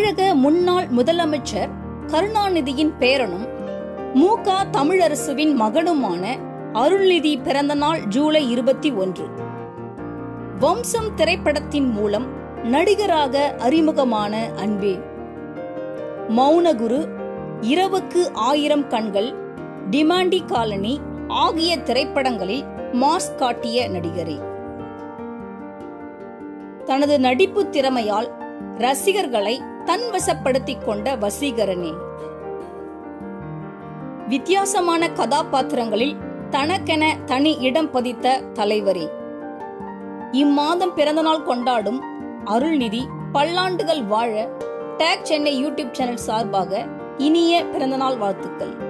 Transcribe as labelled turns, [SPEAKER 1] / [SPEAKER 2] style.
[SPEAKER 1] தமிழக முன்னாள் முதலமைச்சர் கருணாநிதியின் பேரனும் மு க தமிழரசுவின் மகனுமான அருள்நிதி பிறந்த நாள் ஜூலை இருபத்தி ஒன்று வம்சம் திரைப்படத்தின் மூலம் நடிகராக அறிமுகமான அன்பே மௌனகுரு இரவுக்கு ஆயிரம் கண்கள் டிமாண்டி காலனி ஆகிய திரைப்படங்களில் மாஸ் காட்டிய நடிகரே தனது நடிப்பு திறமையால் ரசிகர்களை தன்வசப்படுத்திக் கொண்ட வசீகரனே வித்தியாசமான கதாபாத்திரங்களில் தனக்கென தனி இடம் பதித்த தலைவரே இம்மாதம் பிறந்தநாள் கொண்டாடும் அருள்நிதி பல்லாண்டுகள் வாழ டேக் சென்னை யூடியூப் சேனல் சார்பாக இனிய பிறந்தநாள் வாழ்த்துக்கள்